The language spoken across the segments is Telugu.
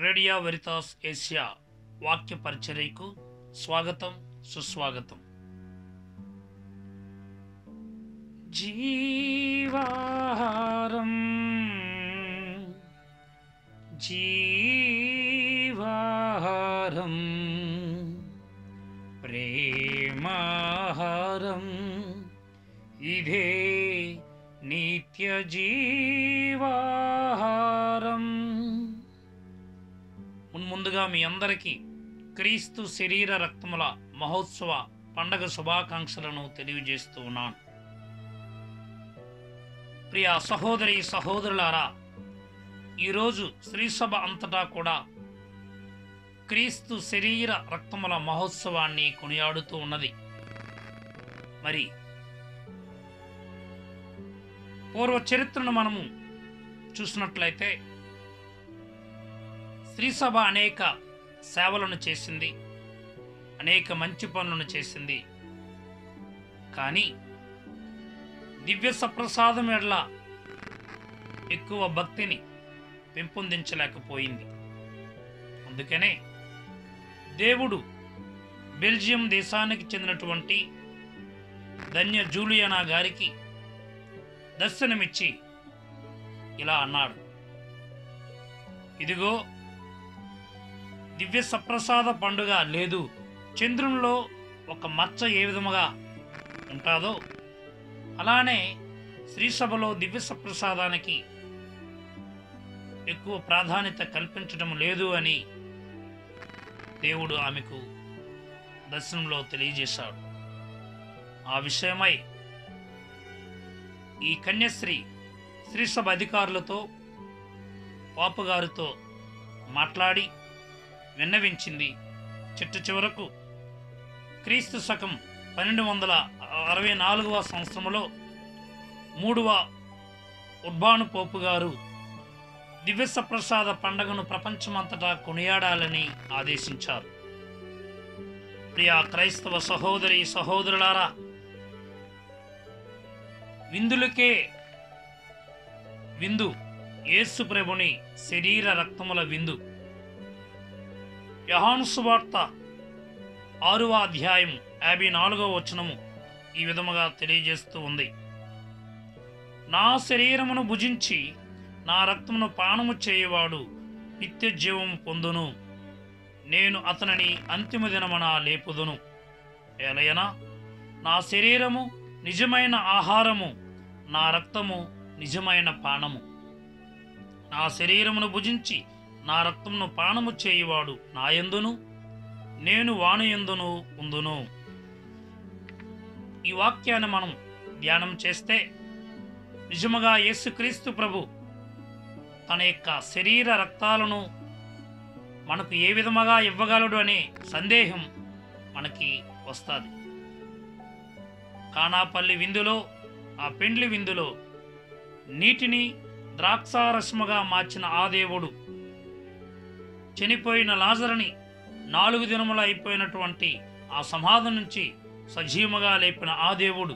రేడియా వెరితాస్ ఏషియా వాక్య పరిచర్యకు స్వాగతం సుస్వాగతం జీవాహారం జీవాహారం ప్రేమాహారం ఇదే నిత్య జీవాహారం మున్ముందుగా మీ అందరికీ క్రీస్తు శరీర రక్తముల మహోత్సవ పండగ శుభాకాంక్షలను తెలియజేస్తూ ఉన్నాను ప్రియ సహోదరి సహోదరులారా ఈరోజు శ్రీసభ అంతటా కూడా క్రీస్తు శరీర రక్తముల మహోత్సవాన్ని కొనియాడుతూ ఉన్నది మరి పూర్వ చరిత్రను మనము చూసినట్లయితే శ్రీసభ అనేక సేవలను చేసింది అనేక మంచి పనులను చేసింది కానీ దివ్య సప్రసాదం ఎడ్ల ఎక్కువ భక్తిని పెంపొందించలేకపోయింది అందుకనే దేవుడు బెల్జియం దేశానికి చెందినటువంటి ధన్య జూలియానా గారికి దర్శనమిచ్చి ఇలా అన్నాడు ఇదిగో దివ్య సప్రసాద పండుగ లేదు చంద్రునిలో ఒక మచ్చ ఏ విధముగా ఉంటుందో అలానే శ్రీసభలో దివ్య సప్రసాదానికి ఎక్కువ ప్రాధాన్యత కల్పించడం లేదు అని దేవుడు ఆమెకు దర్శనంలో తెలియజేశాడు ఆ విషయమై ఈ కన్యశ్రీ శ్రీసభ అధికారులతో పాపగారితో మాట్లాడి విన్నవించింది చిట్ట చివరకు క్రీస్తు శకం పన్నెండు వందల అరవై నాలుగవ సంవత్సరంలో మూడవ ఉర్బాను పోపు గారు దివ్య సప్రసాద పండుగను ప్రపంచమంతటా కొనియాడాలని ఆదేశించారు ప్రియా క్రైస్తవ సహోదరి సహోదరులారా విందులకే విందు యేసు ప్రభుని శరీర రక్తముల విందు యహాను సువార్త ఆరవ అధ్యాయం యాభై నాలుగవ వచనము ఈ విధముగా తెలియజేస్తూ ఉంది నా శరీరమును భుజించి నా రక్తమును పానము చేయవాడు నిత్య జీవము పొందును నేను అతనిని అంతిమ దినమున లేపుదును ఏలయనా నా శరీరము నిజమైన ఆహారము నా రక్తము నిజమైన పానము నా శరీరమును భుజించి నా రక్తమును పానము చేయువాడు నా యందును నేను వాను యందును ఉందును ఈ వాక్యాన్ని మనం ధ్యానం చేస్తే నిజముగా యేసుక్రీస్తు ప్రభు తన యొక్క శరీర రక్తాలను మనకు ఏ విధముగా ఇవ్వగలడు అనే సందేహం మనకి వస్తుంది కానాపల్లి విందులో ఆ పెండ్లి విందులో నీటిని ద్రాక్షారసముగా మార్చిన ఆ దేవుడు చనిపోయిన లాజరని నాలుగు దినములు అయిపోయినటువంటి ఆ సమాధి నుంచి సజీవముగా లేపిన ఆ దేవుడు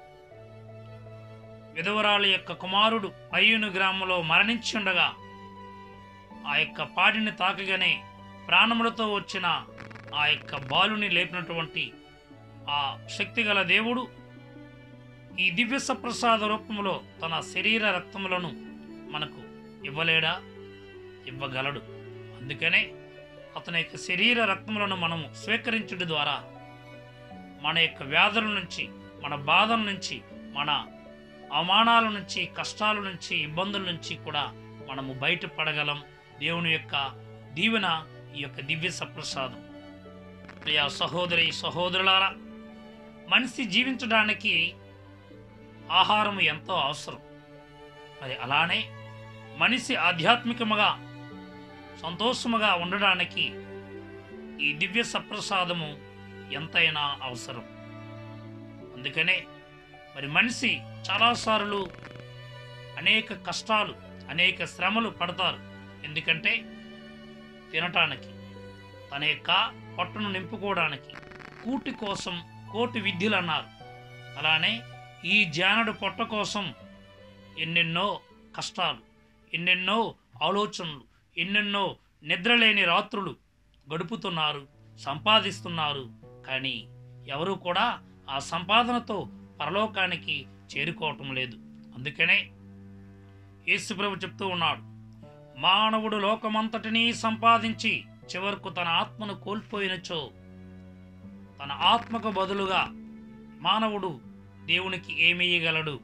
విధవరాల యొక్క కుమారుడు అయ్యును గ్రామంలో మరణించి ఉండగా ఆ యొక్క పాడిని తాకగానే ప్రాణములతో వచ్చిన ఆ యొక్క బాలుని లేపినటువంటి ఆ శక్తిగల దేవుడు ఈ దివ్య సప్రసాద రూపంలో తన శరీర రక్తములను మనకు ఇవ్వలేడా ఇవ్వగలడు అందుకనే అతని యొక్క శరీర రక్తములను మనము స్వీకరించడం ద్వారా మన యొక్క వ్యాధుల నుంచి మన బాధల నుంచి మన అవమానాల నుంచి కష్టాల నుంచి ఇబ్బందుల నుంచి కూడా మనము బయటపడగలం దేవుని యొక్క దీవెన ఈ యొక్క దివ్య సప్రసాదం ప్రియా సహోదరి సహోదరులారా మనిషి జీవించడానికి ఆహారం ఎంతో అవసరం మరి అలానే మనిషి ఆధ్యాత్మికముగా సంతోషముగా ఉండడానికి ఈ దివ్య సప్రసాదము ఎంతైనా అవసరం అందుకనే మరి మనిషి చాలాసార్లు అనేక కష్టాలు అనేక శ్రమలు పడతారు ఎందుకంటే తినటానికి తన యొక్క పొట్టను నింపుకోవడానికి కూటి కోసం కోటి విద్యలు అన్నారు అలానే ఈ జానడు పొట్ట కోసం ఎన్నెన్నో కష్టాలు ఎన్నెన్నో ఆలోచనలు ఎన్నెన్నో నిద్రలేని రాత్రులు గడుపుతున్నారు సంపాదిస్తున్నారు కానీ ఎవరు కూడా ఆ సంపాదనతో పరలోకానికి చేరుకోవటం లేదు అందుకనే యేసుప్రభు చెప్తూ ఉన్నాడు మానవుడు లోకమంతటినీ సంపాదించి చివరకు తన ఆత్మను కోల్పోయినచో తన ఆత్మకు బదులుగా మానవుడు దేవునికి ఏమి ఇయ్యగలడు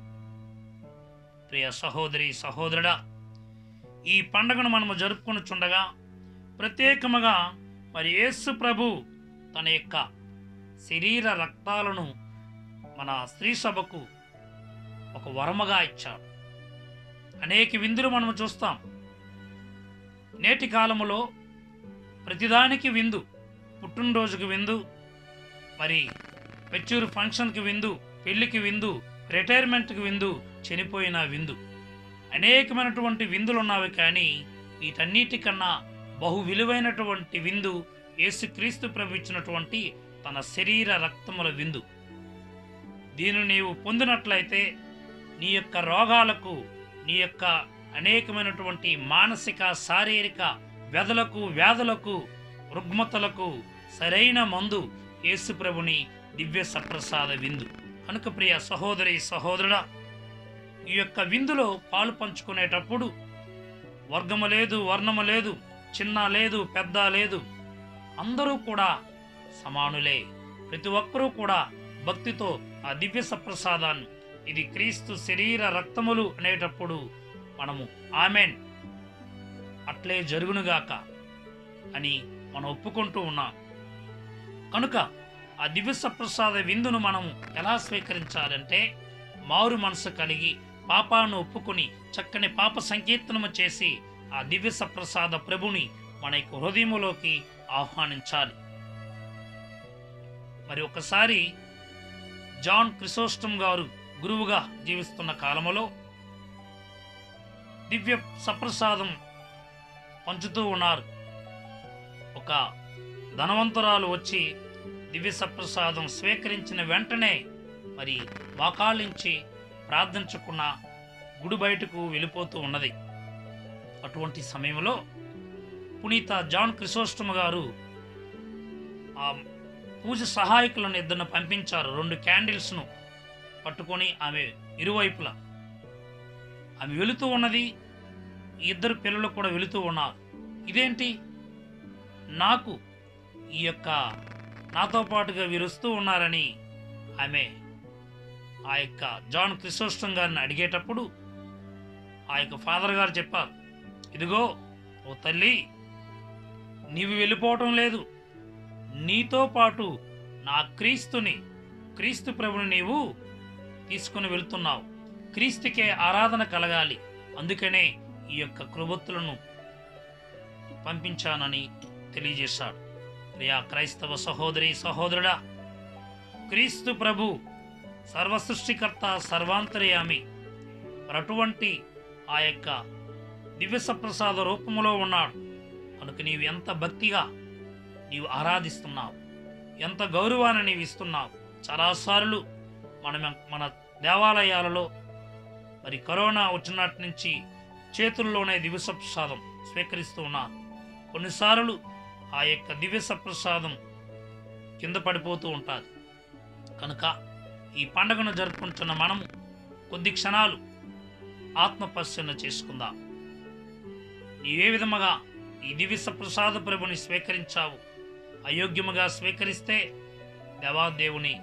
ప్రియ సహోదరి సహోదరుడా ఈ పండుగను మనము జరుపుకొని చుండగా ప్రత్యేకముగా మరి యేసు ప్రభు తన యొక్క శరీర రక్తాలను మన స్త్రీ సభకు ఒక వరముగా ఇచ్చాడు అనేక విందులు మనము చూస్తాం నేటి కాలములో ప్రతిదానికి విందు పుట్టినరోజుకి విందు మరి మెచ్యూర్ ఫంక్షన్కి విందు పెళ్లికి విందు రిటైర్మెంట్కి విందు చనిపోయిన విందు అనేకమైనటువంటి విందులు ఉన్నవి కానీ వీటన్నిటికన్నా బహు విలువైనటువంటి విందు యేసుక్రీస్తు ప్రభు ఇచ్చినటువంటి తన శరీర రక్తముల విందు దీనిని నీవు పొందినట్లయితే నీ యొక్క రోగాలకు నీ యొక్క అనేకమైనటువంటి మానసిక శారీరక వ్యధలకు వ్యాధులకు రుగ్మతలకు సరైన మందు యేసుప్రభుని దివ్య సప్రసాద విందు కనుక ప్రియ సహోదరి సహోదరుడా ఈ యొక్క విందులో పాలు పంచుకునేటప్పుడు వర్గము లేదు వర్ణము లేదు చిన్న లేదు పెద్ద లేదు అందరూ కూడా సమానులే ప్రతి ఒక్కరూ కూడా భక్తితో ఆ దివ్య సప్రసాదాన్ని ఇది క్రీస్తు శరీర రక్తములు అనేటప్పుడు మనము ఆమెన్ అట్లే జరుగునుగాక అని మనం ఒప్పుకుంటూ ఉన్నాం కనుక ఆ దివ్య సప్రసాద విందును మనము ఎలా స్వీకరించాలంటే మారు మనసు కలిగి పాపాను ఒప్పుకొని చక్కని పాప సంకీర్తనము చేసి ఆ దివ్య సప్రసాద ప్రభుని మన యొక్క హృదయములోకి ఆహ్వానించాలి మరి ఒకసారి జాన్ క్రిసోస్టమ్ గారు గురువుగా జీవిస్తున్న కాలములో దివ్య సప్రసాదం పంచుతూ ఉన్నారు ఒక ధనవంతురాలు వచ్చి దివ్య సప్రసాదం స్వీకరించిన వెంటనే మరి వాకాలించి ప్రార్థించకుండా గుడి బయటకు వెళ్ళిపోతూ ఉన్నది అటువంటి సమయంలో పునీత జాన్ క్రిసోస్టమ్ గారు ఆ పూజ సహాయకులను ఇద్దరిని పంపించారు రెండు క్యాండిల్స్ను పట్టుకొని ఆమె ఇరువైపులా ఆమె వెళుతూ ఉన్నది ఈ ఇద్దరు పిల్లలు కూడా వెళుతూ ఉన్నారు ఇదేంటి నాకు ఈ యొక్క నాతో పాటుగా వీరు వస్తూ ఉన్నారని ఆమె ఆ యొక్క జాన్ క్రిసోస్టం గారిని అడిగేటప్పుడు ఆ యొక్క ఫాదర్ గారు చెప్పారు ఇదిగో ఓ తల్లి నీవు వెళ్ళిపోవటం లేదు నీతో పాటు నా క్రీస్తుని క్రీస్తు ప్రభుని నీవు తీసుకుని వెళ్తున్నావు క్రీస్తుకే ఆరాధన కలగాలి అందుకనే ఈ యొక్క కృబొత్తులను పంపించానని తెలియజేశాడు ప్రియా క్రైస్తవ సహోదరి సహోదరుడా క్రీస్తు ప్రభు సర్వసృష్టికర్త సర్వాంతర్యామి మరి అటువంటి ఆ యొక్క దివ్య సప్రసాద రూపములో ఉన్నాడు కనుక నీవు ఎంత భక్తిగా నీవు ఆరాధిస్తున్నావు ఎంత గౌరవాన్ని నీవు ఇస్తున్నావు చాలాసార్లు మనం మన దేవాలయాలలో మరి కరోనా వచ్చినట్టు నుంచి చేతుల్లోనే దివ్య సప్రసాదం స్వీకరిస్తూ ఉన్నారు కొన్నిసార్లు ఆ యొక్క దివ్య సప్రసాదం కింద పడిపోతూ ఉంటుంది కనుక ఈ పండుగను జరుపుకుంటున్న మనం కొద్ది క్షణాలు ఆత్మపరిశీలన చేసుకుందాం నీవే విధముగా ఈ దివ్య సప్రసాద ప్రభుని స్వీకరించావు అయోగ్యముగా స్వీకరిస్తే దేవాదేవుని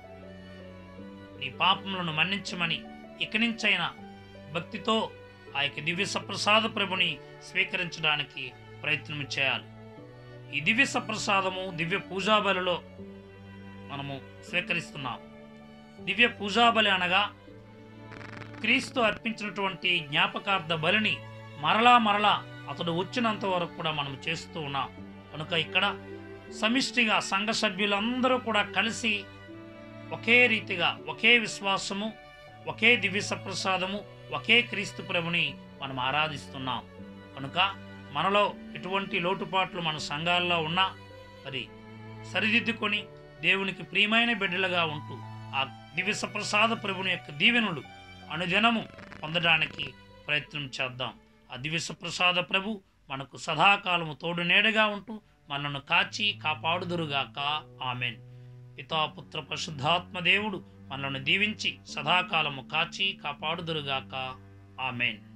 నీ పాపములను మన్నించమని ఇక నుంచైనా భక్తితో ఆ యొక్క దివ్య సప్రసాద ప్రభుని స్వీకరించడానికి ప్రయత్నం చేయాలి ఈ దివ్య సప్రసాదము దివ్య పూజాబలిలో మనము స్వీకరిస్తున్నాం దివ్య పూజాబలి అనగా క్రీస్తు అర్పించినటువంటి జ్ఞాపకార్థ బలిని మరలా మరలా అతడు వచ్చినంత వరకు కూడా మనం చేస్తూ ఉన్నాం కనుక ఇక్కడ సమిష్టిగా సంఘ సభ్యులందరూ కూడా కలిసి ఒకే రీతిగా ఒకే విశ్వాసము ఒకే దివ్య సప్రసాదము ఒకే క్రీస్తు ప్రభుని మనం ఆరాధిస్తున్నాం కనుక మనలో ఎటువంటి లోటుపాట్లు మన సంఘాల్లో ఉన్నా మరి సరిదిద్దుకొని దేవునికి ప్రియమైన బిడ్డలుగా ఉంటూ ఆ దివ్య సప్రసాద ప్రభుని యొక్క దీవెనులు అనుదినము పొందడానికి ప్రయత్నం చేద్దాం ఆ దివ్య సప్రసాద ప్రభు మనకు సదాకాలము తోడు నీడగా ఉంటూ మనను కాచి కాపాడుదురుగాక ఆమెన్ పితాపుత్ర పరిశుద్ధాత్మ దేవుడు మనల్ని దీవించి సదాకాలము కాచి కాపాడుదురుగాక ఆమెన్